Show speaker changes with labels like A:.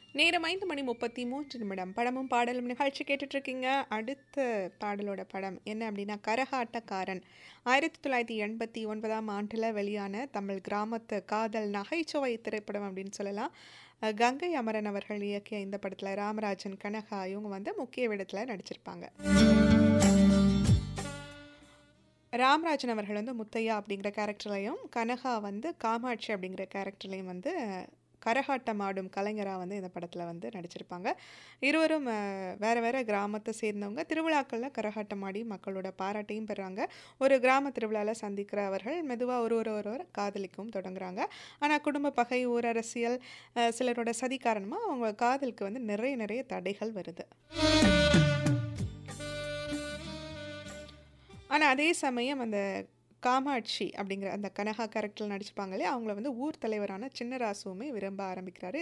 A: நேரம் ஐந்து மணி முப்பத்தி மூன்று நிமிடம் படமும் பாடலும் நிகழ்ச்சி கேட்டுட்டு இருக்கீங்க அடுத்த பாடலோட படம் என்ன அப்படின்னா கரகாட்டக்காரன் ஆயிரத்தி தொள்ளாயிரத்தி எண்பத்தி ஒன்பதாம் ஆண்டில் வெளியான தமிழ் கிராமத்து காதல் நகைச்சுவை திரைப்படம் அப்படின்னு சொல்லலாம் அஹ் கங்கை அமரன் அவர்கள் இயக்கிய இந்த படத்தில் ராமராஜன் கனகா இவங்க வந்து முக்கிய விடத்தில் நடிச்சிருப்பாங்க ராமராஜன் அவர்கள் வந்து முத்தையா அப்படிங்கிற கேரக்டர்லையும் கனகா வந்து காமாட்சி அப்படிங்கிற கேரக்டர்லையும் வந்து கரகாட்டம் ஆடும் கலைஞராக வந்து இந்த படத்தில் வந்து நடிச்சிருப்பாங்க இருவரும் அஹ், வேற வேற கிராமத்தை சேர்ந்தவங்க திருவிழாக்களில் கரகாட்டம் ஆடி மக்களோட பாராட்டையும் பெறாங்க ஒரு கிராம திருவிழாவில் சந்திக்கிற அவர்கள் மெதுவாக ஒரு ஒரு ஒருவர் காதலிக்கவும் தொடங்குறாங்க ஆனால் குடும்ப பகை ஊரரசியல் அஹ், சிலரோட சதி காரணமாக அவங்க காதலுக்கு வந்து நிறைய நிறைய தடைகள் வருது ஆனால் அதே சமயம் அந்த காமாட்சி அப்படிங்கிற அந்த கனகா கேரக்டரில் நடிச்சிருப்பாங்களே அவங்கள வந்து ஊர் தலைவரான சின்னராசுவுமே விரும்ப ஆரம்பிக்கிறாரு